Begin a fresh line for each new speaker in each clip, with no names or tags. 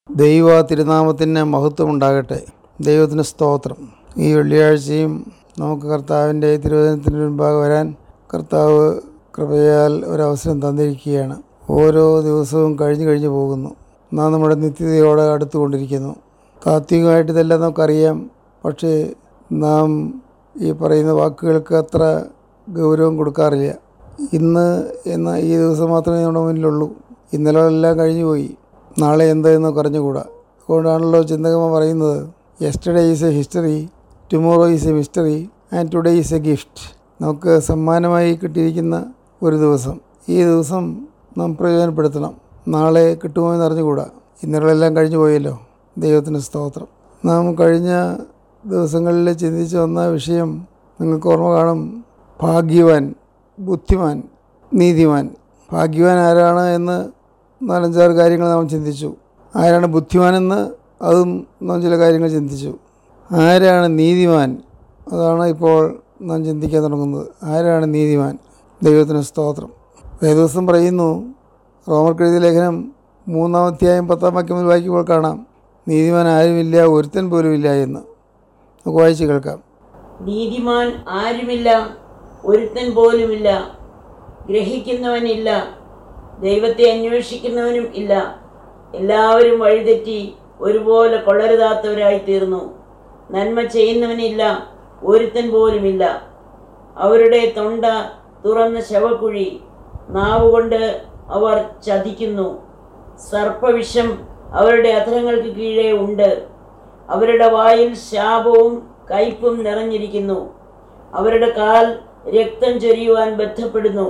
ദൈവ തിരുനാമത്തിന് മഹത്വമുണ്ടാകട്ടെ ദൈവത്തിന് സ്തോത്രം ഈ വെള്ളിയാഴ്ചയും നമുക്ക് കർത്താവിൻ്റെ തിരുവചനത്തിന് മുൻപാകെ വരാൻ കർത്താവ് കൃപയാൽ ഒരവസരം തന്നിരിക്കുകയാണ് ഓരോ ദിവസവും കഴിഞ്ഞു കഴിഞ്ഞു പോകുന്നു നാം നമ്മുടെ നിത്യതയോടെ അടുത്തുകൊണ്ടിരിക്കുന്നു താത്വികമായിട്ട് ഇതെല്ലാം നമുക്കറിയാം പക്ഷേ നാം ഈ പറയുന്ന വാക്കുകൾക്ക് അത്ര ഗൗരവം കൊടുക്കാറില്ല ഇന്ന് എന്ന ഈ ദിവസം മാത്രമേ നമ്മുടെ മുന്നിലുള്ളൂ ഇന്നലെ എല്ലാം കഴിഞ്ഞു പോയി നാളെ എന്ത് എന്ന് പറഞ്ഞുകൂടാ അതുകൊണ്ടാണല്ലോ ചിന്തകമ്മ പറയുന്നത് yesterday is a history tomorrow is a mystery and today is a gift നമുക്ക് സമ്മാനമായി കിട്ടിയിരിക്കുന്ന ഒരു ദിവസം ഈ ദിവസം നാം പ്രയോജനപ്പെടുത്തണം നാളെ കിട്ടുമോ എന്ന് അറിഞ്ഞുകൂടാ ഇന്നലെല്ലാം കഴിഞ്ഞു പോയല്ലോ ദൈവത്തിന് സ്തോത്രം നാം കഴിഞ്ഞ ദിവസങ്ങളിൽ ചിന്തിച്ച് വന്ന വിഷയം നിങ്ങൾക്ക് ഓർമ്മ കാണും ഭാഗ്യവാൻ ബുദ്ധിമാൻ നീതിമാൻ ഭാഗ്യവാൻ ആരാണ് എന്ന് നാലഞ്ചാറ് കാര്യങ്ങൾ നാം ചിന്തിച്ചു ആരാണ് ബുദ്ധിമാനെന്ന് അതും നാം ചില കാര്യങ്ങൾ ചിന്തിച്ചു ആരാണ് നീതിമാൻ അതാണ് ഇപ്പോൾ നാം ചിന്തിക്കാൻ തുടങ്ങുന്നത് ആരാണ് നീതിമാൻ ദൈവത്തിന് സ്തോത്രം വേദവസം പറയുന്നു റോമർക്കെഴുതിയ ലേഖനം മൂന്നാം അധ്യായം പത്താം വാക്യം മുതൽ വായിക്കുമ്പോൾ കാണാം നീതിമാൻ ആരുമില്ല ഒരുത്തൻ പോലുമില്ല എന്ന് നമുക്ക് വായിച്ച് കേൾക്കാം
നീതിമാൻ ആരുമില്ല ഒരുത്തൻ പോലുമില്ല ഗ്രഹിക്കുന്നവനില്ല ദൈവത്തെ അന്വേഷിക്കുന്നവനും ഇല്ല എല്ലാവരും വഴിതെറ്റി ഒരുപോലെ കൊള്ളരുതാത്തവരായി തീർന്നു നന്മ ചെയ്യുന്നവനില്ല ഒരുത്തൻ പോലുമില്ല അവരുടെ തൊണ്ട തുറന്ന ശവക്കുഴി നാവുകൊണ്ട് അവർ ചതിക്കുന്നു സർപ്പവിഷം അവരുടെ അധരങ്ങൾക്ക് കീഴേ ഉണ്ട് അവരുടെ വായിൽ ശാപവും കയ്പും നിറഞ്ഞിരിക്കുന്നു അവരുടെ കാൽ രക്തം ചൊരിയുവാൻ ബന്ധപ്പെടുന്നു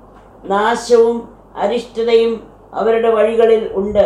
നാശവും അരിഷ്ടതയും അവരുടെ വഴികളിൽ ഉണ്ട്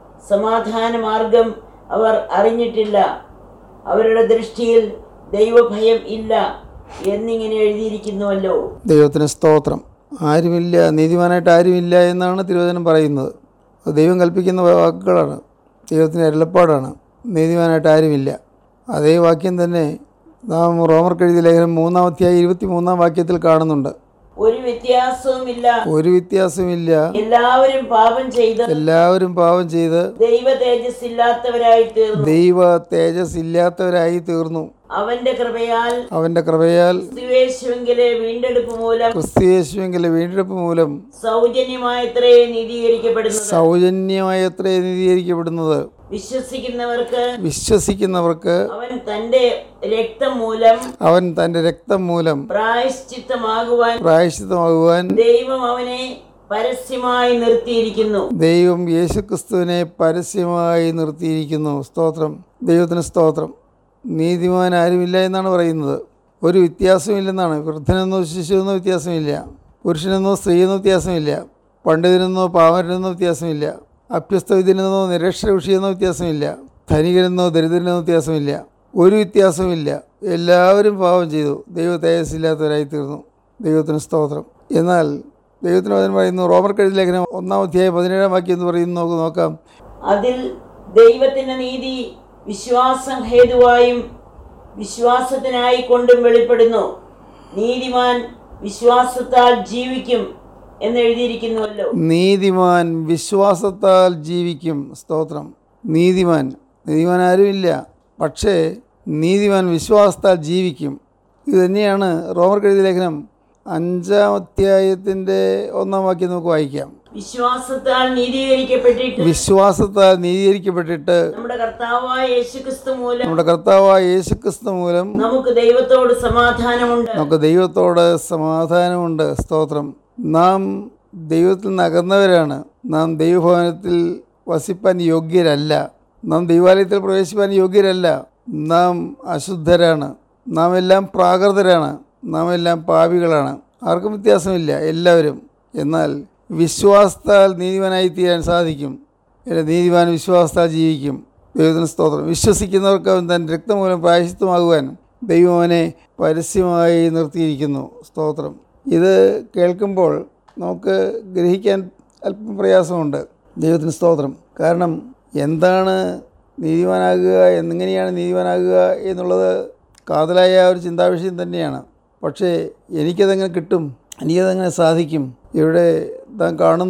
സമാധാന മാർഗം അവർ അറിഞ്ഞിട്ടില്ല അവരുടെ ദൃഷ്ടിയിൽ ദൈവഭയം ഇല്ല എന്നിങ്ങനെ എഴുതിയിരിക്കുന്നുവല്ലോ
ദൈവത്തിന് സ്തോത്രം ആരുമില്ല നീതിമാനായിട്ട് ആരുമില്ല എന്നാണ് തിരുവചനം പറയുന്നത് അത് ദൈവം കൽപ്പിക്കുന്ന വാക്കുകളാണ് ദൈവത്തിന് അരുളപ്പാടാണ് നീതിമാനായിട്ട് ആരുമില്ല അതേ വാക്യം തന്നെ നാം റോമർക്ക് എഴുതിയ ലേഖനം മൂന്നാമത്തെയായി ഇരുപത്തി മൂന്നാം വാക്യത്തിൽ കാണുന്നുണ്ട്
ഒരു വ്യത്യാസവുമില്ല
ഒരു വ്യത്യാസമില്ല
എല്ലാവരും പാപം ചെയ്ത്
എല്ലാവരും പാപം ചെയ്ത്
ദൈവ തേജസ് ഇല്ലാത്തവരായി തീർന്നു
ദൈവ തേജസ് ഇല്ലാത്തവരായി തീർന്നു
അവന്റെ കൃപയാൽ
അവൻ്റെ കൃപയാൽ
ക്രിസ്തുവേശുവെങ്കിലെ വീണ്ടെടുപ്പ് മൂലം
ക്രിസ്തുയേശുവെങ്കിലെ വീണ്ടെടുപ്പ് മൂലം
സൗജന്യമായത്രേ നീതീകരിക്കപ്പെടുന്നത്
സൗജന്യമായി എത്ര നീതീകരിക്കപ്പെടുന്നത്
വിശ്വസിക്കുന്നവർക്ക്
വിശ്വസിക്കുന്നവർക്ക്
അവൻ തന്റെ രക്തം മൂലം
അവൻ തൻ്റെ രക്തം മൂലം
പ്രായശ്ചിത്തമാകുവാൻ
പ്രായശ്ചിത്തമാകുവാൻ
ദൈവം അവനെ പരസ്യമായി നിർത്തിയിരിക്കുന്നു
ദൈവം യേശുക്രിസ്തുവിനെ പരസ്യമായി നിർത്തിയിരിക്കുന്നു സ്തോത്രം ദൈവത്തിന് സ്തോത്രം നീതിമാൻ ആരുമില്ല എന്നാണ് പറയുന്നത് ഒരു വ്യത്യാസമില്ലെന്നാണ് വൃദ്ധനെന്നോ ശിശുവെന്നോ വ്യത്യാസമില്ല പുരുഷനെന്നോ സ്ത്രീയെന്നോ വ്യത്യാസമില്ല പണ്ഡിതനെന്നോ പാമരനെന്നോ വ്യത്യാസമില്ല അഭ്യസ്തവിദ്യനെന്നോ നിരക്ഷരവിഷിയെന്നോ വ്യത്യാസമില്ല ധനികനെന്നോ ദരിദ്രനെന്നോ വ്യത്യാസമില്ല ഒരു വ്യത്യാസവുമില്ല എല്ലാവരും പാപം ചെയ്തു ദൈവ തേജസ്സില്ലാത്തവരായി തീർന്നു ദൈവത്തിന് സ്തോത്രം എന്നാൽ ദൈവത്തിന് വചനം പറയുന്നു റോമർ കഴുതി ലേഖനം ഒന്നാം അധ്യായം പതിനേഴാം വാക്യം എന്ന് പറയുന്നു നമുക്ക് നോക്കാം
അതിൽ ദൈവത്തിന്റെ നീതി വിശ്വാസം ഹേതുവായും വിശ്വാസത്തിനായി കൊണ്ടും വെളിപ്പെടുന്നു നീതിമാൻ വിശ്വാസത്താൽ ജീവിക്കും എന്ന് എഴുതിയിരിക്കുന്നുവല്ലോ
നീതിമാൻ വിശ്വാസത്താൽ ജീവിക്കും സ്തോത്രം നീതിമാൻ നീതിമാൻ ആരുമില്ല പക്ഷേ നീതിമാൻ വിശ്വാസത്താൽ ജീവിക്കും ഇത് തന്നെയാണ് റോമർ കഴുതി ലേഖനം അഞ്ചാം അധ്യായത്തിൻ്റെ ഒന്നാം വാക്യം നമുക്ക് വായിക്കാം
വിശ്വാസത്താൽ നീതീകരിക്കപ്പെട്ടിട്ട്
വിശ്വാസത്താൽ നീതീകരിക്കപ്പെട്ടിട്ട്
നമ്മുടെ കർത്താവായ യേശുക്രിസ്തു മൂലം
നമ്മുടെ കർത്താവായ യേശുക്രിസ്തു മൂലം
നമുക്ക് ദൈവത്തോട് സമാധാനമുണ്ട്
നമുക്ക് ദൈവത്തോട് സമാധാനമുണ്ട് സ്തോത്രം നാം ദൈവത്തിൽ നിന്ന് അകന്നവരാണ് നാം ദൈവഭവനത്തിൽ വസിപ്പാൻ യോഗ്യരല്ല നാം ദൈവാലയത്തിൽ പ്രവേശിപ്പാൻ യോഗ്യരല്ല നാം അശുദ്ധരാണ് നാം എല്ലാം പ്രാകൃതരാണ് നാം എല്ലാം പാപികളാണ് ആർക്കും വ്യത്യാസമില്ല എല്ലാവരും എന്നാൽ വിശ്വാസത്താൽ നീതിമാനായി തീരാൻ സാധിക്കും ഇല്ല, നീതിമാൻ വിശ്വാസത്താൽ ജീവിക്കും ദൈവത്തിന് സ്തോത്രം വിശ്വസിക്കുന്നവർക്ക് അവൻ തൻ്റെ രക്തമൂലം പ്രായശിത്വമാകുവാൻ ദൈവം അവനെ പരസ്യമായി നിർത്തിയിരിക്കുന്നു സ്തോത്രം ഇത് കേൾക്കുമ്പോൾ നമുക്ക് ഗ്രഹിക്കാൻ അല്പം പ്രയാസമുണ്ട് ദൈവത്തിന് സ്തോത്രം കാരണം എന്താണ് നീതിമാനാകുക എന്നെങ്ങനെയാണ് നീതിമാനാകുക എന്നുള്ളത് കാതലായ ഒരു ചിന്താവിഷയം തന്നെയാണ് പക്ഷേ എനിക്കതെങ്ങനെ കിട്ടും എനിക്കതെങ്ങനെ സാധിക്കും ഇവിടെ താൻ കാണുന്നു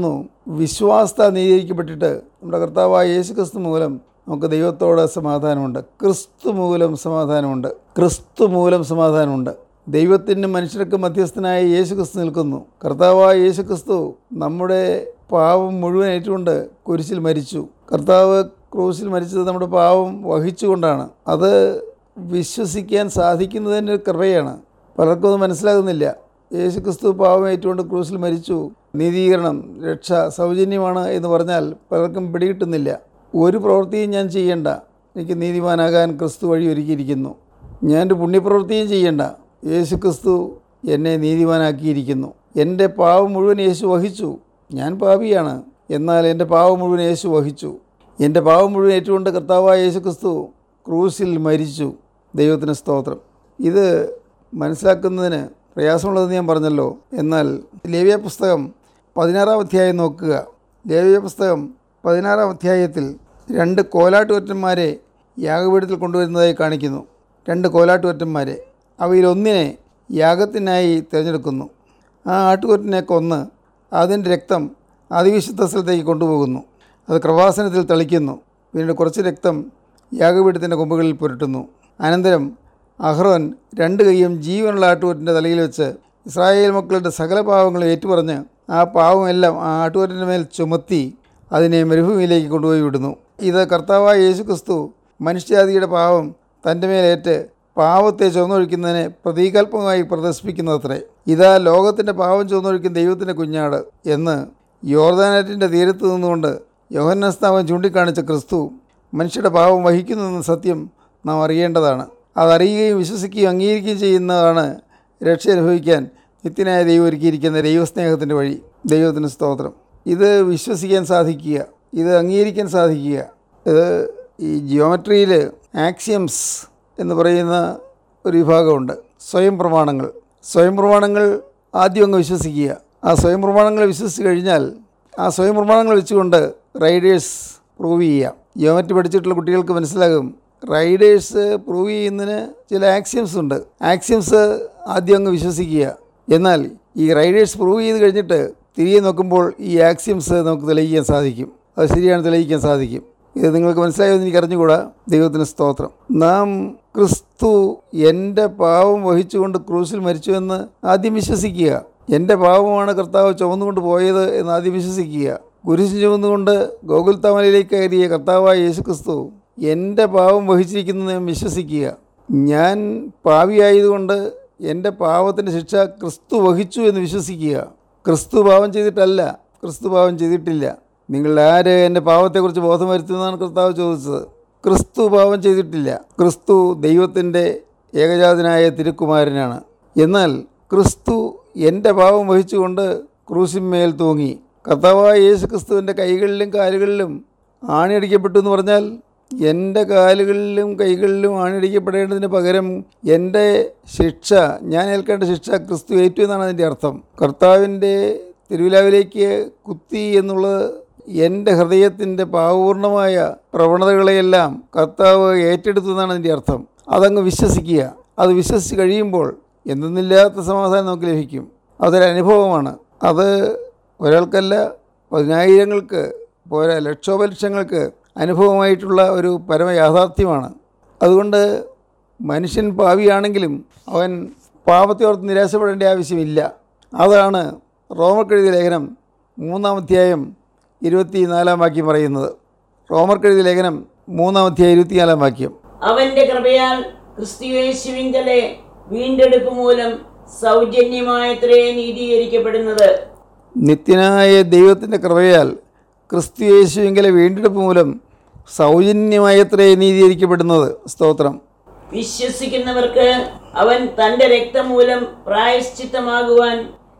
വിശ്വാസത്താൽ നീതീകരിക്കപ്പെട്ടിട്ട് നമ്മുടെ കർത്താവായ യേശു ക്രിസ്തു മൂലം നമുക്ക് ദൈവത്തോട് സമാധാനമുണ്ട് ക്രിസ്തു മൂലം സമാധാനമുണ്ട് ക്രിസ്തു മൂലം സമാധാനമുണ്ട് ദൈവത്തിനും മനുഷ്യർക്കും മധ്യസ്ഥനായ യേശു ക്രിസ്തു നിൽക്കുന്നു കർത്താവായ യേശു ക്രിസ്തു നമ്മുടെ പാവം മുഴുവൻ ഏറ്റുകൊണ്ട് കുരിശിൽ മരിച്ചു കർത്താവ് ക്രൂശിൽ മരിച്ചത് നമ്മുടെ പാവം വഹിച്ചുകൊണ്ടാണ് അത് വിശ്വസിക്കാൻ സാധിക്കുന്നതിൻ്റെ ഒരു കൃപയാണ് പലർക്കും അത് മനസ്സിലാകുന്നില്ല യേശു ക്രിസ്തു പാവം ഏറ്റുകൊണ്ട് ക്രൂശിൽ മരിച്ചു നീതീകരണം രക്ഷ സൗജന്യമാണ് എന്ന് പറഞ്ഞാൽ പലർക്കും പിടികിട്ടുന്നില്ല ഒരു പ്രവൃത്തിയും ഞാൻ ചെയ്യേണ്ട എനിക്ക് നീതിമാനാകാൻ ക്രിസ്തു വഴി ഒരുക്കിയിരിക്കുന്നു ഞാൻ ഒരു പുണ്യപ്രവൃത്തിയും ചെയ്യേണ്ട യേശു ക്രിസ്തു എന്നെ നീതിമാനാക്കിയിരിക്കുന്നു എൻ്റെ പാവം മുഴുവൻ യേശു വഹിച്ചു ഞാൻ പാപിയാണ് എന്നാൽ എൻ്റെ പാവം മുഴുവൻ യേശു വഹിച്ചു എൻ്റെ പാവം മുഴുവൻ ഏറ്റുകൊണ്ട് കർത്താവായ യേശു ക്രിസ്തു ക്രൂസിൽ മരിച്ചു ദൈവത്തിന് സ്തോത്രം ഇത് മനസ്സിലാക്കുന്നതിന് പ്രയാസമുള്ളതെന്ന് ഞാൻ പറഞ്ഞല്ലോ എന്നാൽ ലേവ്യ പുസ്തകം പതിനാറാം അധ്യായം നോക്കുക ലേവ്യ പുസ്തകം പതിനാറാം അധ്യായത്തിൽ രണ്ട് കോലാട്ടുകൊറ്റന്മാരെ യാഗപീഠത്തിൽ കൊണ്ടുവരുന്നതായി കാണിക്കുന്നു രണ്ട് കോലാട്ടുകൊറ്റന്മാരെ അവയിൽ ഒന്നിനെ യാഗത്തിനായി തിരഞ്ഞെടുക്കുന്നു ആ ആട്ടുകൊറ്റനെ കൊന്ന് അതിൻ്റെ രക്തം അതിവിശുദ്ധ സ്ഥലത്തേക്ക് കൊണ്ടുപോകുന്നു അത് കൃപാസനത്തിൽ തളിക്കുന്നു പിന്നീട് കുറച്ച് രക്തം യാഗപീഠത്തിൻ്റെ കൊമ്പുകളിൽ പുരട്ടുന്നു അനന്തരം അഹ്റോൻ രണ്ട് കൈയും ജീവനുള്ള ആട്ടുകൊറ്റിൻ്റെ തലയിൽ വെച്ച് ഇസ്രായേൽ മക്കളുടെ സകല പാവങ്ങളും ഏറ്റുപറഞ്ഞ് ആ പാവമെല്ലാം ആ ആട്ടുകൊറ്റിൻ്റെ മേൽ ചുമത്തി അതിനെ മരുഭൂമിയിലേക്ക് കൊണ്ടുപോയി വിടുന്നു ഇത് കർത്താവായ യേശു ക്രിസ്തു മനുഷ്യജാതിയുടെ പാവം തൻ്റെ മേലേറ്റ് പാവത്തെ ചുവന്നൊഴിക്കുന്നതിനെ പ്രതീകാത്മകമായി പ്രദർശിപ്പിക്കുന്നത്രേ ഇതാ ലോകത്തിൻ്റെ പാവം ചുവന്നൊഴിക്കുന്ന ദൈവത്തിൻ്റെ കുഞ്ഞാട് എന്ന് യോർദാനറ്റിൻ്റെ തീരത്ത് നിന്നുകൊണ്ട് യോഹന്നസ്താവൻ ചൂണ്ടിക്കാണിച്ച ക്രിസ്തു മനുഷ്യരുടെ പാവം വഹിക്കുന്നെന്ന സത്യം നാം അറിയേണ്ടതാണ് അതറിയുകയും വിശ്വസിക്കുകയും അംഗീകരിക്കുകയും ചെയ്യുന്നതാണ് രക്ഷ അനുഭവിക്കാൻ നിത്യനായ ദൈവം ഒരുക്കിയിരിക്കുന്ന ദൈവസ്നേഹത്തിൻ്റെ വഴി ദൈവത്തിന് സ്തോത്രം ഇത് വിശ്വസിക്കാൻ സാധിക്കുക ഇത് അംഗീകരിക്കാൻ സാധിക്കുക ഇത് ഈ ജിയോമെട്രിയിൽ ആക്സിയംസ് എന്ന് പറയുന്ന ഒരു വിഭാഗമുണ്ട് സ്വയം പ്രമാണങ്ങൾ സ്വയം പ്രമാണങ്ങൾ ആദ്യം അങ്ങ് വിശ്വസിക്കുക ആ സ്വയം പ്രമാണങ്ങൾ വിശ്വസിച്ച് കഴിഞ്ഞാൽ ആ സ്വയം പ്രമാണങ്ങൾ വെച്ചുകൊണ്ട് റൈഡേഴ്സ് പ്രൂവ് ചെയ്യാം ജിയോമെട്രി പഠിച്ചിട്ടുള്ള കുട്ടികൾക്ക് മനസ്സിലാകും റൈഡേഴ്സ് പ്രൂവ് ചെയ്യുന്നതിന് ചില ആക്സിയംസ് ഉണ്ട് ആക്സിയംസ് ആദ്യം അങ്ങ് വിശ്വസിക്കുക എന്നാൽ ഈ റൈഡേഴ്സ് പ്രൂവ് ചെയ്ത് കഴിഞ്ഞിട്ട് തിരികെ നോക്കുമ്പോൾ ഈ ആക്സിയംസ് നമുക്ക് തെളിയിക്കാൻ സാധിക്കും അത് ശരിയാണ് തെളിയിക്കാൻ സാധിക്കും ഇത് നിങ്ങൾക്ക് മനസ്സിലായെന്ന് എനിക്ക് അറിഞ്ഞുകൂടാ ദൈവത്തിന് സ്തോത്രം നാം ക്രിസ്തു എൻ്റെ പാവം വഹിച്ചുകൊണ്ട് ക്രൂസിൽ മരിച്ചുവെന്ന് ആദ്യം വിശ്വസിക്കുക എൻ്റെ പാവമാണ് കർത്താവ് ചുമന്നുകൊണ്ട് പോയത് എന്ന് ആദ്യം വിശ്വസിക്കുക കുരിശ് ചുമന്നുകൊണ്ട് ഗോകുൽത്താമലയിലേക്ക് കയറിയ കർത്താവായ യേശു ക്രിസ്തു എൻ്റെ പാവം വഹിച്ചിരിക്കുന്നത് ഞാൻ വിശ്വസിക്കുക ഞാൻ പാവിയായതുകൊണ്ട് എൻ്റെ പാവത്തിൻ്റെ ശിക്ഷ ക്രിസ്തു വഹിച്ചു എന്ന് വിശ്വസിക്കുക ക്രിസ്തു പാവം ചെയ്തിട്ടല്ല ക്രിസ്തു പാവം ചെയ്തിട്ടില്ല നിങ്ങൾ ആര് എൻ്റെ പാവത്തെക്കുറിച്ച് ബോധം വരുത്തുന്നതാണ് കർത്താവ് ചോദിച്ചത് ക്രിസ്തു പാവം ചെയ്തിട്ടില്ല ക്രിസ്തു ദൈവത്തിൻ്റെ ഏകജാതനായ തിരുക്കുമാരനാണ് എന്നാൽ ക്രിസ്തു എൻ്റെ പാവം വഹിച്ചുകൊണ്ട് ക്രൂസിന്മേൽ തൂങ്ങി കർത്താവായ യേശു ക്രിസ്തുവിൻ്റെ കൈകളിലും കാലുകളിലും ആണിയടിക്കപ്പെട്ടു എന്ന് പറഞ്ഞാൽ എൻ്റെ കാലുകളിലും കൈകളിലും ആണിയടിക്കപ്പെടേണ്ടതിന് പകരം എൻ്റെ ശിക്ഷ ഞാൻ ഏൽക്കേണ്ട ശിക്ഷ ക്രിസ്തു ഏറ്റു എന്നാണ് അതിൻ്റെ അർത്ഥം കർത്താവിൻ്റെ തിരുവിലാവിലേക്ക് കുത്തി എന്നുള്ളത് എൻ്റെ ഹൃദയത്തിൻ്റെ പാവപൂർണമായ പ്രവണതകളെയെല്ലാം കർത്താവ് ഏറ്റെടുത്തു എന്നാണ് അതിൻ്റെ അർത്ഥം അതങ്ങ് വിശ്വസിക്കുക അത് വിശ്വസിച്ച് കഴിയുമ്പോൾ എന്തെന്നില്ലാത്ത സമാധാനം നമുക്ക് ലഭിക്കും അതൊരു അനുഭവമാണ് അത് ഒരാൾക്കല്ല പതിനായിരങ്ങൾക്ക് പോരാ ലക്ഷോപലക്ഷങ്ങൾക്ക് അനുഭവമായിട്ടുള്ള ഒരു പരമയാഥാർത്ഥ്യമാണ് അതുകൊണ്ട് മനുഷ്യൻ പാവിയാണെങ്കിലും അവൻ പാപത്തെ ഓർത്ത് നിരാശപ്പെടേണ്ട ആവശ്യമില്ല അതാണ് റോമർക്കെഴുതിയ ലേഖനം മൂന്നാം അധ്യായം ഇരുപത്തിനാലാം വാക്യം പറയുന്നത് റോമർക്കെഴുതിയ ലേഖനം മൂന്നാം അധ്യായം ഇരുപത്തിനാലാം വാക്യം
അവന്റെ കൃപയാൽ ക്രിസ്തുയേശുവിങ്കലെ വീണ്ടെടുപ്പ് മൂലം സൗജന്യമായത്രേ നീതീകരിക്കപ്പെടുന്നത്
നിത്യനായ ദൈവത്തിൻ്റെ കൃപയാൽ ക്രിസ്തു യേശുവിങ്കലെ വീണ്ടെടുപ്പ് മൂലം സൗജന്യമായത്രേ നീതീകരിക്കപ്പെടുന്നത് സ്തോത്രം
വിശ്വസിക്കുന്നവർക്ക് അവൻ തന്റെ രക്തം മൂലം പ്രായശ്ചിത്തമാകുവാൻ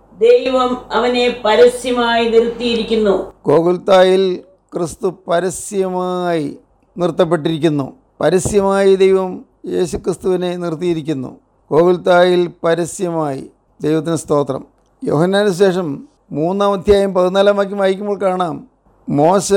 ദൈവം അവനെ പരസ്യമായി നിർത്തിയിരിക്കുന്നു
ഗോകുൽത്തായിൽ ക്രിസ്തു പരസ്യമായി നിർത്തപ്പെട്ടിരിക്കുന്നു പരസ്യമായി ദൈവം യേശുക്രിസ്തുവിനെ നിർത്തിയിരിക്കുന്നു ഗോകുൽത്തായിൽ പരസ്യമായി ദൈവത്തിന് സ്തോത്രം യോഹന്നാന് ശേഷം മൂന്നാം അധ്യായം പതിനാലാം വാക്യം വായിക്കുമ്പോൾ കാണാം മോശ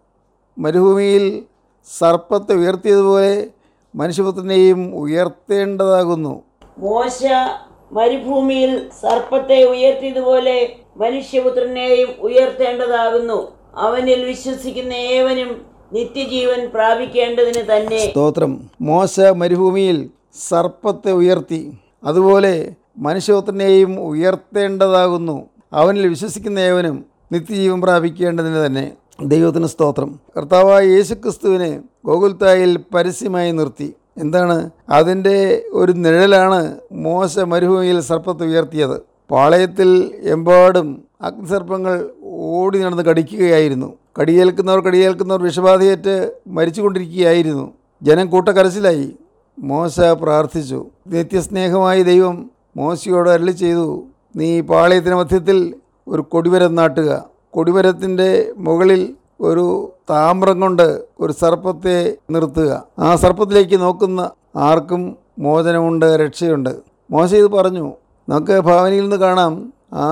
മരുഭൂമിയിൽ സർപ്പത്തെ ഉയർത്തിയതുപോലെ മനുഷ്യപുത്രനെയും ഉയർത്തേണ്ടതാകുന്നു
മോശ മരുഭൂമിയിൽ സർപ്പത്തെ ഉയർത്തിയതുപോലെ മനുഷ്യപുത്രനെയും ഉയർത്തേണ്ടതാകുന്നു അവനിൽ വിശ്വസിക്കുന്ന ഏവനും നിത്യജീവൻ പ്രാപിക്കേണ്ടതിന് തന്നെ
സ്തോത്രം മോശ മരുഭൂമിയിൽ സർപ്പത്തെ ഉയർത്തി അതുപോലെ മനുഷ്യപുത്രനെയും ഉയർത്തേണ്ടതാകുന്നു അവനിൽ വിശ്വസിക്കുന്ന ഏവനും നിത്യജീവൻ പ്രാപിക്കേണ്ടതിന് തന്നെ ദൈവത്തിന് സ്തോത്രം കർത്താവായ യേശുക്രിസ്തുവിനെ ഗോകുൽത്തായിൽ പരസ്യമായി നിർത്തി എന്താണ് അതിൻ്റെ ഒരു നിഴലാണ് മോശ മരുഭൂമിയിൽ സർപ്പത്തെ ഉയർത്തിയത് പാളയത്തിൽ എമ്പാടും അഗ്നിസർപ്പങ്ങൾ ഓടി നടന്ന് കടിക്കുകയായിരുന്നു കടിയേൽക്കുന്നവർ കടിയേൽക്കുന്നവർ വിഷബാധയേറ്റ് മരിച്ചുകൊണ്ടിരിക്കുകയായിരുന്നു ജനം കൂട്ടക്കരച്ചിലായി മോശ പ്രാർത്ഥിച്ചു നിത്യസ്നേഹമായ ദൈവം മോശയോട് അരളി ചെയ്തു നീ പാളയത്തിന് മധ്യത്തിൽ ഒരു കൊടിമരം നാട്ടുക കൊടിമരത്തിൻ്റെ മുകളിൽ ഒരു താമ്രം കൊണ്ട് ഒരു സർപ്പത്തെ നിർത്തുക ആ സർപ്പത്തിലേക്ക് നോക്കുന്ന ആർക്കും മോചനമുണ്ട് രക്ഷയുണ്ട് മോശ ഇത് പറഞ്ഞു നമുക്ക് ഭാവനയിൽ നിന്ന് കാണാം ആ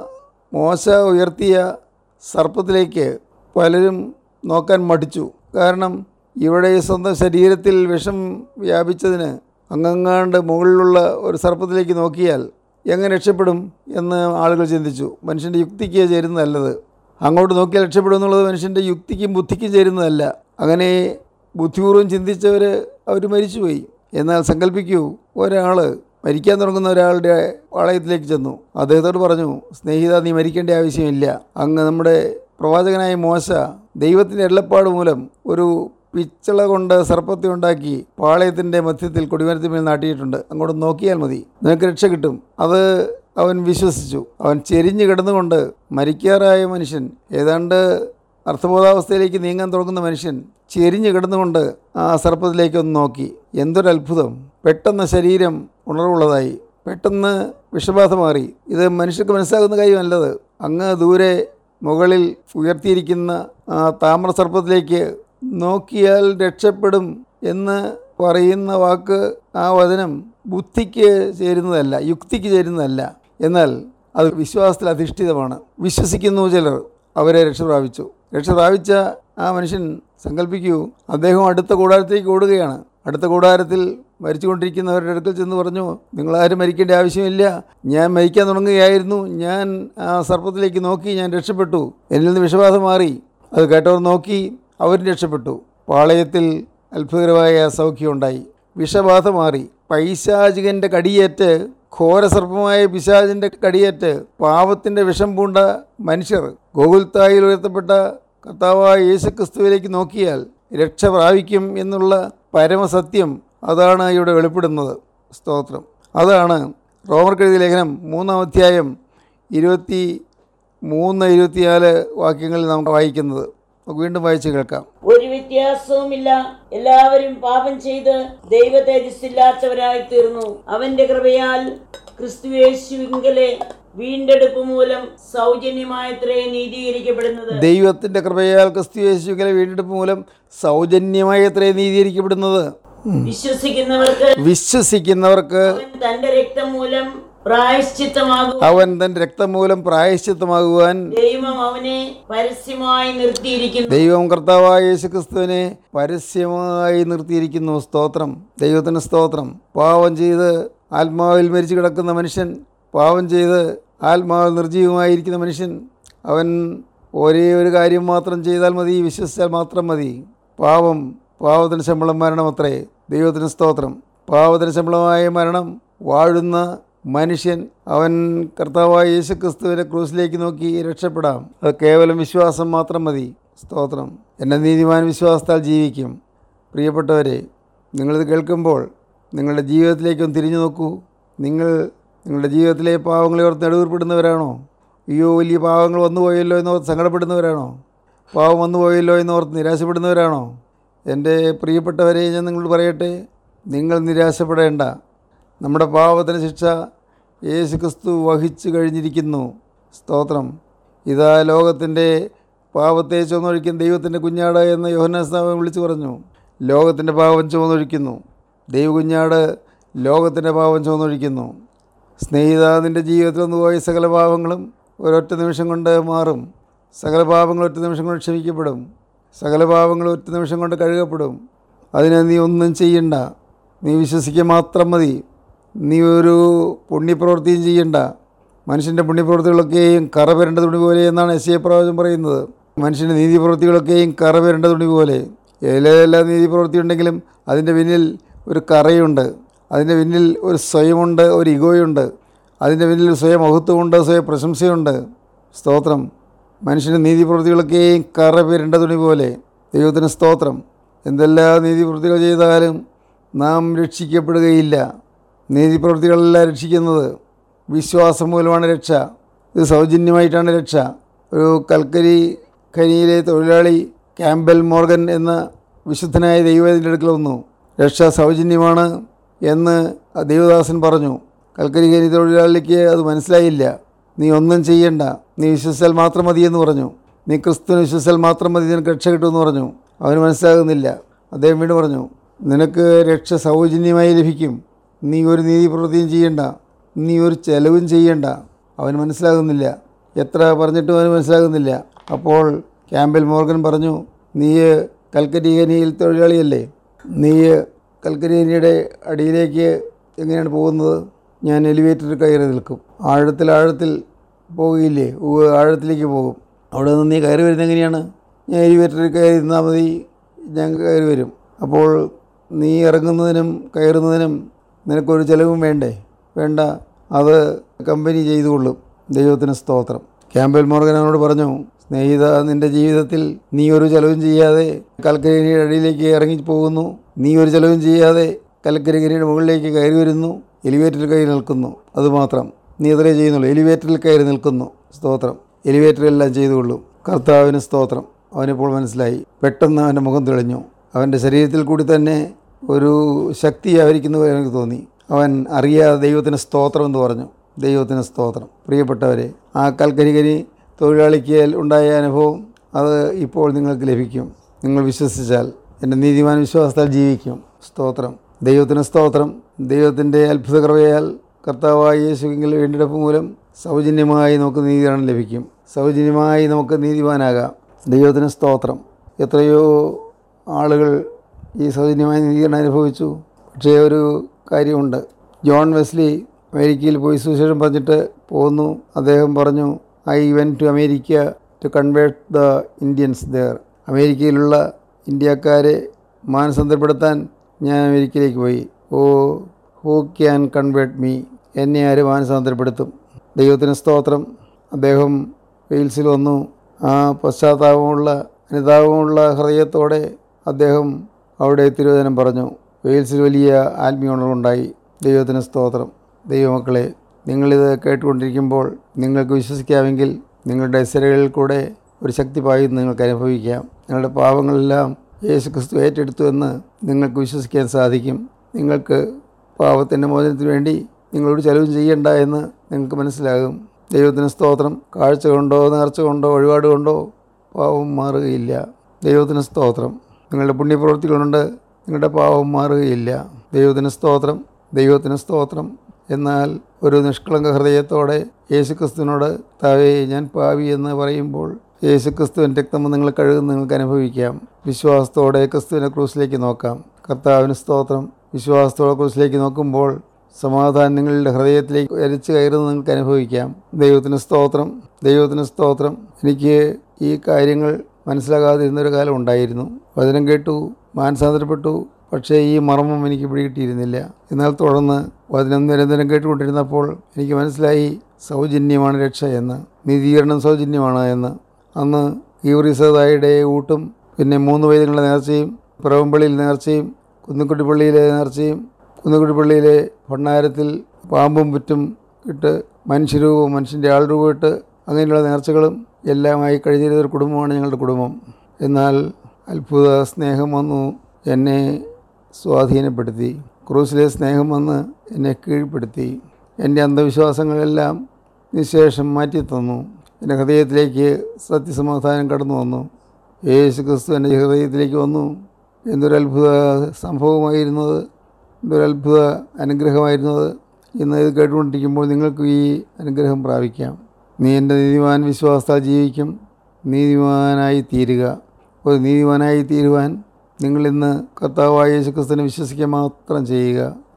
മോശ ഉയർത്തിയ സർപ്പത്തിലേക്ക് പലരും നോക്കാൻ മടിച്ചു കാരണം ഇവിടെ സ്വന്തം ശരീരത്തിൽ വിഷം വ്യാപിച്ചതിന് അങ്ങങ്ങാണ്ട് മുകളിലുള്ള ഒരു സർപ്പത്തിലേക്ക് നോക്കിയാൽ എങ്ങനെ രക്ഷപ്പെടും എന്ന് ആളുകൾ ചിന്തിച്ചു മനുഷ്യൻ്റെ യുക്തിക്ക് ചേരുന്നതല്ലത് അങ്ങോട്ട് നോക്കിയാൽ രക്ഷപ്പെടും എന്നുള്ളത് മനുഷ്യൻ്റെ യുക്തിക്കും ബുദ്ധിക്കും ചേരുന്നതല്ല അങ്ങനെ ബുദ്ധിപൂർവ്വം ചിന്തിച്ചവർ അവർ മരിച്ചുപോയി എന്നാൽ സങ്കല്പിക്കൂ ഒരാൾ മരിക്കാൻ തുടങ്ങുന്ന ഒരാളുടെ പാളയത്തിലേക്ക് ചെന്നു അദ്ദേഹത്തോട് പറഞ്ഞു സ്നേഹിത നീ മരിക്കേണ്ട ആവശ്യമില്ല അങ്ങ് നമ്മുടെ പ്രവാചകനായ മോശ ദൈവത്തിൻ്റെ എള്ളപ്പാട് മൂലം ഒരു പിച്ചള കൊണ്ട് സർപ്പത്തെ ഉണ്ടാക്കി പാളയത്തിൻ്റെ മധ്യത്തിൽ കൊടിമരത്തിന്മേൽ നാട്ടിയിട്ടുണ്ട് അങ്ങോട്ട് നോക്കിയാൽ മതി നിനക്ക് രക്ഷ കിട്ടും അത് അവൻ വിശ്വസിച്ചു അവൻ ചെരിഞ്ഞു കിടന്നുകൊണ്ട് മരിക്കാറായ മനുഷ്യൻ ഏതാണ്ട് അർത്ഥബോധാവസ്ഥയിലേക്ക് നീങ്ങാൻ തുടങ്ങുന്ന മനുഷ്യൻ ചെരിഞ്ഞു കിടന്നുകൊണ്ട് ആ സർപ്പത്തിലേക്ക് ഒന്ന് നോക്കി എന്തൊരു അത്ഭുതം പെട്ടെന്ന് ശരീരം ഉണർവുള്ളതായി പെട്ടെന്ന് വിഷബാധ മാറി ഇത് മനുഷ്യർക്ക് മനസ്സിലാകുന്ന കാര്യമല്ലത് അങ്ങ് ദൂരെ മുകളിൽ ഉയർത്തിയിരിക്കുന്ന ആ താമ്ര സർപ്പത്തിലേക്ക് നോക്കിയാൽ രക്ഷപ്പെടും എന്ന് പറയുന്ന വാക്ക് ആ വചനം ബുദ്ധിക്ക് ചേരുന്നതല്ല യുക്തിക്ക് ചേരുന്നതല്ല എന്നാൽ അത് വിശ്വാസത്തിൽ അധിഷ്ഠിതമാണ് വിശ്വസിക്കുന്നു ചിലർ അവരെ രക്ഷ പ്രാപിച്ചു രക്ഷ പ്രാപിച്ച ആ മനുഷ്യൻ സങ്കല്പിക്കൂ അദ്ദേഹം അടുത്ത കൂടാരത്തേക്ക് ഓടുകയാണ് അടുത്ത കൂടാരത്തിൽ മരിച്ചുകൊണ്ടിരിക്കുന്നവരുടെ അടുക്കൽ ചെന്ന് പറഞ്ഞു നിങ്ങളാരും മരിക്കേണ്ട ആവശ്യമില്ല ഞാൻ മരിക്കാൻ തുടങ്ങുകയായിരുന്നു ഞാൻ ആ സർപ്പത്തിലേക്ക് നോക്കി ഞാൻ രക്ഷപ്പെട്ടു എന്നിൽ നിന്ന് വിഷബാധ മാറി അത് കേട്ടവർ നോക്കി അവരും രക്ഷപ്പെട്ടു പാളയത്തിൽ അത്ഭുതകരമായ സൗഖ്യമുണ്ടായി വിഷബാധ മാറി പൈശാചികൻ്റെ കടിയേറ്റ് ഘോരസർപ്പമായ പിശാചിൻ്റെ കടിയേറ്റ് പാപത്തിൻ്റെ വിഷം പൂണ്ട മനുഷ്യർ ഗോകുൽത്തായിൽ ഉയർത്തപ്പെട്ട കർത്താവായ യേശുക്രിസ്തുവിലേക്ക് നോക്കിയാൽ രക്ഷ പ്രാപിക്കും എന്നുള്ള പരമസത്യം അതാണ് ഇവിടെ വെളിപ്പെടുന്നത് സ്തോത്രം അതാണ് റോമർക്കെഴുതിയ ലേഖനം മൂന്നാം അധ്യായം ഇരുപത്തി മൂന്ന് ഇരുപത്തിനാല് വാക്യങ്ങളിൽ നമുക്ക് വായിക്കുന്നത് നമുക്ക് വീണ്ടും വായിച്ച് കേൾക്കാം
ഒരു വ്യത്യാസവുമില്ല എല്ലാവരും പാപം ചെയ്ത് ദൈവ തേജസ്സില്ലാത്തവരായി തീർന്നു അവന്റെ കൃപയാൽ ക്രിസ്തുയേശുവിങ്കലെ വീണ്ടെടുപ്പ് മൂലം സൗജന്യമായത്രേ നീതീകരിക്കപ്പെടുന്നത്
ദൈവത്തിൻ്റെ കൃപയാൽ ക്രിസ്തു യേശുവിലെ വീണ്ടെടുപ്പ് മൂലം സൗജന്യമായി എത്രേ നീതീകരിക്കപ്പെടുന്നത്
വിശ്വസിക്കുന്നവർക്ക്
വിശ്വസിക്കുന്നവർക്ക്
അവൻ തന്റെ രക്തം മൂലം പ്രായശ്ചിത്തമാകും
അവൻ തൻ്റെ രക്തം മൂലം പ്രായശ്ചിത്തമാകുവാൻ
ദൈവം അവനെ പരസ്യമായി നിർത്തിയിരിക്കുന്നു
ദൈവം കർത്താവായ യേശുക്രിസ്തുവിനെ പരസ്യമായി നിർത്തിയിരിക്കുന്നു സ്തോത്രം ദൈവത്തിന് സ്തോത്രം പാവം ചെയ്ത് ആത്മാവിൽ മരിച്ചു കിടക്കുന്ന മനുഷ്യൻ പാവം ചെയ്ത് ആത്മാവിൽ നിർജീവമായിരിക്കുന്ന മനുഷ്യൻ അവൻ ഒരേ ഒരു കാര്യം മാത്രം ചെയ്താൽ മതി വിശ്വസിച്ചാൽ മാത്രം മതി പാവം പാവത്തിന് ശമ്പളം മരണമത്രേ ദൈവത്തിന് സ്തോത്രം പാവത്തിന് ശമ്പളമായ മരണം വാഴുന്ന മനുഷ്യൻ അവൻ കർത്താവായ യേശുക്രിസ്തുവിനെ ക്രൂസിലേക്ക് നോക്കി രക്ഷപ്പെടാം അത് കേവലം വിശ്വാസം മാത്രം മതി സ്തോത്രം എൻ്റെ നീതിമാൻ വിശ്വാസത്താൽ ജീവിക്കും പ്രിയപ്പെട്ടവരെ നിങ്ങളിത് കേൾക്കുമ്പോൾ നിങ്ങളുടെ ജീവിതത്തിലേക്കൊന്ന് തിരിഞ്ഞു നോക്കൂ നിങ്ങൾ നിങ്ങളുടെ ജീവിതത്തിലെ പാവങ്ങളെ ഓർത്ത് നെടുവീർപ്പെടുന്നവരാണോ അയ്യോ വലിയ പാവങ്ങൾ വന്നു പോയല്ലോ എന്നോർത്ത് സങ്കടപ്പെടുന്നവരാണോ പാവം വന്നു പോയല്ലോ എന്നോർത്ത് നിരാശപ്പെടുന്നവരാണോ എൻ്റെ പ്രിയപ്പെട്ടവരെ ഞാൻ നിങ്ങളോട് പറയട്ടെ നിങ്ങൾ നിരാശപ്പെടേണ്ട നമ്മുടെ പാവത്തിന് ശിക്ഷ യേശു ക്രിസ്തു വഹിച്ചു കഴിഞ്ഞിരിക്കുന്നു സ്തോത്രം ഇതാ ലോകത്തിൻ്റെ പാപത്തെ ചുമന്നൊഴിക്കുന്ന ദൈവത്തിൻ്റെ കുഞ്ഞാട് എന്ന് യോഹനാസ്നാമം വിളിച്ചു പറഞ്ഞു ലോകത്തിൻ്റെ പാപം ചുമന്നൊഴിക്കുന്നു ദൈവകുഞ്ഞാട് ലോകത്തിൻ്റെ പാപം ചുമന്നൊഴിക്കുന്നു സ്നേഹിത നിൻ്റെ ജീവിതത്തിൽ ഒന്ന് പോയ സകല പാപങ്ങളും ഒരൊറ്റ നിമിഷം കൊണ്ട് മാറും സകല പാപങ്ങളും ഒറ്റ നിമിഷം കൊണ്ട് ക്ഷമിക്കപ്പെടും സകല പാപങ്ങളും ഒറ്റ നിമിഷം കൊണ്ട് കഴുകപ്പെടും അതിന് നീ ഒന്നും ചെയ്യണ്ട നീ വിശ്വസിക്കുക മാത്രം മതി നീ ഒരു പുണ്യപ്രവൃത്തിയും ചെയ്യണ്ട മനുഷ്യൻ്റെ പുണ്യപ്രവൃത്തികളൊക്കെയും കറ വരേണ്ട തുണി പോലെ എന്നാണ് എസ് എ പ്രവാചകം പറയുന്നത് മനുഷ്യൻ്റെ നീതിപ്രവൃത്തികളൊക്കെയും കറ വരേണ്ട തുണി പോലെ എല്ലാ നീതിപ്രവൃത്തി ഉണ്ടെങ്കിലും അതിൻ്റെ പിന്നിൽ ഒരു കറയുണ്ട് അതിൻ്റെ പിന്നിൽ ഒരു സ്വയമുണ്ട് ഒരു ഇഗോയുണ്ട് അതിൻ്റെ പിന്നിൽ സ്വയം മഹത്വമുണ്ട് സ്വയം പ്രശംസയുണ്ട് സ്തോത്രം മനുഷ്യൻ്റെ നീതിപ്രവൃത്തികളൊക്കെയും കറ വരേണ്ട തുണി പോലെ ദൈവത്തിന് സ്തോത്രം എന്തെല്ലാം നീതിപ്രവൃത്തികൾ ചെയ്താലും നാം രക്ഷിക്കപ്പെടുകയില്ല നീതിപ്രവൃത്തികളെല്ലാം രക്ഷിക്കുന്നത് വിശ്വാസം മൂലമാണ് രക്ഷ ഇത് സൗജന്യമായിട്ടാണ് രക്ഷ ഒരു കൽക്കരി ഖനിയിലെ തൊഴിലാളി ക്യാമ്പൽ മോർഗൻ എന്ന വിശുദ്ധനായ ദൈവത്തിൻ്റെ അടുക്കൽ വന്നു രക്ഷ സൗജന്യമാണ് എന്ന് ആ ദൈവദാസൻ പറഞ്ഞു കൽക്കരി ഖനി തൊഴിലാളിക്ക് അത് മനസ്സിലായില്ല നീ ഒന്നും ചെയ്യണ്ട നീ വിശ്വസിച്ചാൽ മാത്രം മതി എന്ന് പറഞ്ഞു നീ ക്രിസ്തുവിന് വിശ്വസിച്ചാൽ മാത്രം മതി നിനക്ക് രക്ഷ കിട്ടുമെന്ന് പറഞ്ഞു അവന് മനസ്സിലാകുന്നില്ല അദ്ദേഹം വീണ്ടും പറഞ്ഞു നിനക്ക് രക്ഷ സൗജന്യമായി ലഭിക്കും നീ ഒരു നീതിപ്രവൃത്തിയും ചെയ്യണ്ട നീ ഒരു ചെലവും ചെയ്യണ്ട അവന് മനസ്സിലാകുന്നില്ല എത്ര പറഞ്ഞിട്ടും അവന് മനസ്സിലാകുന്നില്ല അപ്പോൾ ക്യാമ്പൽ മോർഗൻ പറഞ്ഞു നീ കൽക്കരി ഖനിയിൽ തൊഴിലാളിയല്ലേ നീ കൽക്കരി ഖനിയുടെ അടിയിലേക്ക് എങ്ങനെയാണ് പോകുന്നത് ഞാൻ എലിവേറ്ററിൽ കയറി നിൽക്കും ആഴത്തിൽ ആഴത്തിൽ പോവുകയില്ലേ ഉവ്വ് ആഴത്തിലേക്ക് പോകും അവിടെ നിന്ന് നീ കയറി വരുന്നത് എങ്ങനെയാണ് ഞാൻ എലിവേറ്ററിൽ കയറി നിന്നാൽ മതി ഞാൻ കയറി വരും അപ്പോൾ നീ ഇറങ്ങുന്നതിനും കയറുന്നതിനും നിനക്കൊരു ചിലവും വേണ്ടേ വേണ്ട അത് കമ്പനി ചെയ്തുകൊള്ളും ദൈവത്തിന് സ്തോത്രം ക്യാമ്പൽ മോർഗൻ അവനോട് പറഞ്ഞു സ്നേഹിത നിൻ്റെ ജീവിതത്തിൽ നീ ഒരു ചിലവും ചെയ്യാതെ കൽക്കരിയുടെ അടിയിലേക്ക് ഇറങ്ങി പോകുന്നു നീ ഒരു ചിലവും ചെയ്യാതെ കൽക്കരിയുടെ മുകളിലേക്ക് കയറി വരുന്നു എലിവേറ്ററിൽ കയറി നിൽക്കുന്നു അതുമാത്രം നീ എത്രേ ചെയ്യുന്നുള്ളൂ എലിവേറ്ററിൽ കയറി നിൽക്കുന്നു സ്തോത്രം എലിവേറ്ററെല്ലാം ചെയ്തുകൊള്ളൂ കർത്താവിന് സ്തോത്രം അവനിപ്പോൾ മനസ്സിലായി പെട്ടെന്ന് അവൻ്റെ മുഖം തെളിഞ്ഞു അവൻ്റെ ശരീരത്തിൽ കൂടി തന്നെ ഒരു ശക്തി ആവരിക്കുന്ന പോലെ എനിക്ക് തോന്നി അവൻ അറിയാതെ ദൈവത്തിന് സ്തോത്രം എന്ന് പറഞ്ഞു ദൈവത്തിന് സ്തോത്രം പ്രിയപ്പെട്ടവരെ ആ കൽക്കരികരി തൊഴിലാളിക്ക് ഉണ്ടായ അനുഭവം അത് ഇപ്പോൾ നിങ്ങൾക്ക് ലഭിക്കും നിങ്ങൾ വിശ്വസിച്ചാൽ എൻ്റെ നീതിമാൻ വിശ്വാസത്താൽ ജീവിക്കും സ്തോത്രം ദൈവത്തിന് സ്തോത്രം ദൈവത്തിൻ്റെ അത്ഭുത കൃപയാൽ കർത്താവായ യേശുവിൽ വീണ്ടെടുപ്പ് മൂലം സൗജന്യമായി നമുക്ക് നീതിദാനം ലഭിക്കും സൗജന്യമായി നമുക്ക് നീതിമാനാകാം ദൈവത്തിന് സ്തോത്രം എത്രയോ ആളുകൾ ഈ സൗജന്യമായ നീതികരണം അനുഭവിച്ചു പക്ഷേ ഒരു കാര്യമുണ്ട് ജോൺ വെസ്ലി അമേരിക്കയിൽ പോയി സുവിശേഷം പറഞ്ഞിട്ട് പോന്നു അദ്ദേഹം പറഞ്ഞു I went to America to convert the Indians there അമേരിക്കയിലുള്ള ഇന്ത്യക്കാരെ മാനസാന്തരപ്പെടുത്താൻ ഞാൻ അമേരിക്കയിലേക്ക് പോയി oh who can convert me എന്നെ ആര് മാനസാന്തരപ്പെടുത്തും ദൈവത്തിന് സ്തോത്രം അദ്ദേഹം വെയിൽസിൽ വന്നു ആ പശ്ചാത്താപമുള്ള അനുതാപമുള്ള ഹൃദയത്തോടെ അദ്ദേഹം അവിടെ തിരുവചനം പറഞ്ഞു വെയിൽസിൽ വലിയ ആത്മീയമുണ്ടായി ദൈവത്തിന് സ്തോത്രം ദൈവമക്കളെ നിങ്ങളിത് കേട്ടുകൊണ്ടിരിക്കുമ്പോൾ നിങ്ങൾക്ക് വിശ്വസിക്കാമെങ്കിൽ നിങ്ങളുടെ സിരകളിൽ കൂടെ ഒരു ശക്തി പായുന്നു നിങ്ങൾക്ക് അനുഭവിക്കാം നിങ്ങളുടെ പാവങ്ങളെല്ലാം യേശു ക്രിസ്തു ഏറ്റെടുത്തു എന്ന് നിങ്ങൾക്ക് വിശ്വസിക്കാൻ സാധിക്കും നിങ്ങൾക്ക് പാവത്തിൻ്റെ മോചനത്തിന് വേണ്ടി നിങ്ങളോട് ചെലവും ചെയ്യണ്ട എന്ന് നിങ്ങൾക്ക് മനസ്സിലാകും ദൈവത്തിന് സ്തോത്രം കാഴ്ച കൊണ്ടോ നേർച്ച കൊണ്ടോ വഴിപാട് കൊണ്ടോ പാവം മാറുകയില്ല ദൈവത്തിന് സ്തോത്രം നിങ്ങളുടെ പുണ്യപ്രവൃത്തികളുണ്ട് നിങ്ങളുടെ പാവം മാറുകയില്ല ദൈവത്തിന് സ്തോത്രം ദൈവത്തിന് സ്തോത്രം എന്നാൽ ഒരു നിഷ്കളങ്ക ഹൃദയത്തോടെ യേശുക്രിസ്തുവിനോട് താവേ ഞാൻ പാവി എന്ന് പറയുമ്പോൾ യേശുക്രിസ്തുവിൻ്റെ രക്തം നിങ്ങൾ കഴുകുന്ന നിങ്ങൾക്ക് അനുഭവിക്കാം വിശ്വാസത്തോടെ ക്രിസ്തുവിനെ ക്രൂസിലേക്ക് നോക്കാം കർത്താവിന് സ്തോത്രം വിശ്വാസത്തോടെ ക്രൂസിലേക്ക് നോക്കുമ്പോൾ സമാധാനം നിങ്ങളുടെ ഹൃദയത്തിലേക്ക് അരിച്ചു കയറുന്നത് നിങ്ങൾക്ക് അനുഭവിക്കാം ദൈവത്തിന് സ്തോത്രം ദൈവത്തിന് സ്തോത്രം എനിക്ക് ഈ കാര്യങ്ങൾ മനസ്സിലാകാതിരുന്നൊരു കാലം ഉണ്ടായിരുന്നു വചനം കേട്ടു മാനസാന്തരപ്പെട്ടു പക്ഷേ ഈ മർമ്മം എനിക്ക് പിടികിട്ടിയിരുന്നില്ല എന്നാൽ തുടർന്ന് വചനം നിരന്തരം കേട്ടുകൊണ്ടിരുന്നപ്പോൾ എനിക്ക് മനസ്സിലായി സൗജന്യമാണ് രക്ഷ എന്ന് നീതീകരണം സൗജന്യമാണ് എന്ന് അന്ന് ഈവറിസതായുടെ ഊട്ടും പിന്നെ മൂന്ന് വൈദ്യങ്ങളുടെ നേർച്ചയും പിറവമ്പള്ളിയിൽ നേർച്ചയും കുന്നിക്കുട്ടിപ്പള്ളിയിലെ നേർച്ചയും കുന്നിക്കുട്ടിപ്പള്ളിയിലെ ഭണ്ണാരത്തിൽ പാമ്പും പുറ്റും ഇട്ട് മനുഷ്യരൂപവും മനുഷ്യൻ്റെ ആൾരൂപം ഇട്ട് അങ്ങനെയുള്ള നേർച്ചകളും എല്ലാമായി കഴിഞ്ഞിരുന്ന ഒരു കുടുംബമാണ് ഞങ്ങളുടെ കുടുംബം എന്നാൽ അത്ഭുത സ്നേഹം വന്നു എന്നെ സ്വാധീനപ്പെടുത്തി ക്രൂസിലെ സ്നേഹം വന്ന് എന്നെ കീഴ്പ്പെടുത്തി എൻ്റെ അന്ധവിശ്വാസങ്ങളെല്ലാം നിശേഷം മാറ്റി തന്നു എൻ്റെ ഹൃദയത്തിലേക്ക് സത്യസമാധാനം കടന്നു വന്നു യേശു ക്രിസ്തു എൻ്റെ ഹൃദയത്തിലേക്ക് വന്നു എന്തൊരു അത്ഭുത സംഭവമായിരുന്നത് എന്തൊരു അത്ഭുത അനുഗ്രഹമായിരുന്നത് ഇന്ന് ഇത് കേട്ടുകൊണ്ടിരിക്കുമ്പോൾ നിങ്ങൾക്ക് ഈ അനുഗ്രഹം പ്രാപിക്കാം നീ എൻ്റെ നീതിമാൻ വിശ്വാസത്താൽ ജീവിക്കും നീതിമാനായി തീരുക ഒരു നീതിമാനായി തീരുവാൻ നിങ്ങളിന്ന് കർത്താവായ യേശുക്രിസ്തുവിനെ വിശ്വസിക്കുക മാത്രം ചെയ്യുക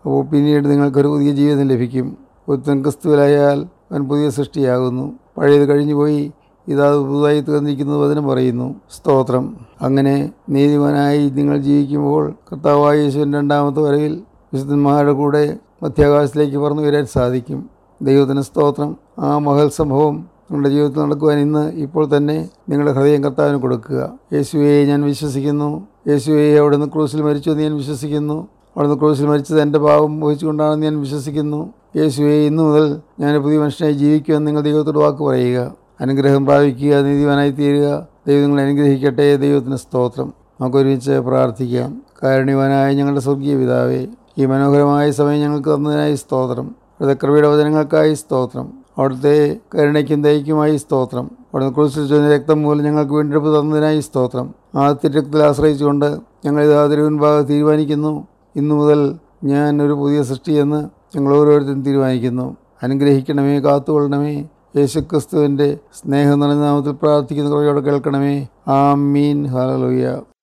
അപ്പോൾ പിന്നീട് നിങ്ങൾക്കൊരു പുതിയ ജീവിതം ലഭിക്കും ഒരുത്തൻ ക്രിസ്തുവിലായാൽ അവൻ പുതിയ സൃഷ്ടിയാകുന്നു പഴയത് കഴിഞ്ഞുപോയി ഇതാ പുതുതായി തീർന്നിരിക്കുന്നത് വചനം പറയുന്നു സ്തോത്രം അങ്ങനെ നീതിമാനായി നിങ്ങൾ ജീവിക്കുമ്പോൾ കർത്താവായ യേശുവിൻ്റെ രണ്ടാമത്തെ വരവിൽ വിശുദ്ധന്മാരുടെ കൂടെ മധ്യാകാശത്തിലേക്ക് പറന്നു വരാൻ സാധിക്കും ദൈവത്തിന് സ്തോത്രം ആ മഹൽ സംഭവം നിങ്ങളുടെ ജീവിതത്തിൽ നടക്കുവാൻ ഇന്ന് ഇപ്പോൾ തന്നെ നിങ്ങളുടെ ഹൃദയം കർത്താവിന് കൊടുക്കുക യേശുവെ ഞാൻ വിശ്വസിക്കുന്നു യേശുവെ അവിടുന്ന് ക്രൂസിൽ മരിച്ചു എന്ന് ഞാൻ വിശ്വസിക്കുന്നു അവിടുന്ന് ക്രൂസിൽ മരിച്ചത് എൻ്റെ പാവം വഹിച്ചുകൊണ്ടാണെന്ന് ഞാൻ വിശ്വസിക്കുന്നു യേശുവെ ഇന്നു മുതൽ ഞാൻ പുതിയ മനുഷ്യനായി ജീവിക്കുമെന്ന് നിങ്ങൾ ദൈവത്തോട് വാക്ക് പറയുക അനുഗ്രഹം പ്രാപിക്കുക നീതിവാനായി തീരുക ദൈവം നിങ്ങളെ അനുഗ്രഹിക്കട്ടെ ദൈവത്തിന് സ്തോത്രം നമുക്ക് ഒരുമിച്ച് പ്രാർത്ഥിക്കാം കാരുണ്യവാനായ ഞങ്ങളുടെ സ്വർഗീയ പിതാവേ ഈ മനോഹരമായ സമയം ഞങ്ങൾക്ക് തന്നതിനായി സ്തോത്രം അവിടുത്തെ കൃപയുടെ വചനങ്ങൾക്കായി സ്തോത്രം അവിടുത്തെ കരുണയ്ക്കും ദയക്കുമായി സ്തോത്രം അവിടുന്ന് ക്രൂശിൽ ചൊന്ന രക്തം മൂലം ഞങ്ങൾക്ക് വീണ്ടെടുപ്പ് തന്നതിനായി സ്തോത്രം ആ തിരക്തത്തിൽ ആശ്രയിച്ചുകൊണ്ട് ഞങ്ങൾ ഇത് അതിരുമുൻപാകെ തീരുമാനിക്കുന്നു ഇന്നു മുതൽ ഞാൻ ഒരു പുതിയ സൃഷ്ടിയെന്ന് ഞങ്ങൾ ഓരോരുത്തരും തീരുമാനിക്കുന്നു അനുഗ്രഹിക്കണമേ കാത്തുകൊള്ളണമേ യേശുക്രിസ്തുവിൻ്റെ സ്നേഹം നിറഞ്ഞ നാമത്തിൽ പ്രാർത്ഥിക്കുന്ന കുറയോടെ കേൾക്കണമേ ആ മീൻ ഹാലലുയ്യ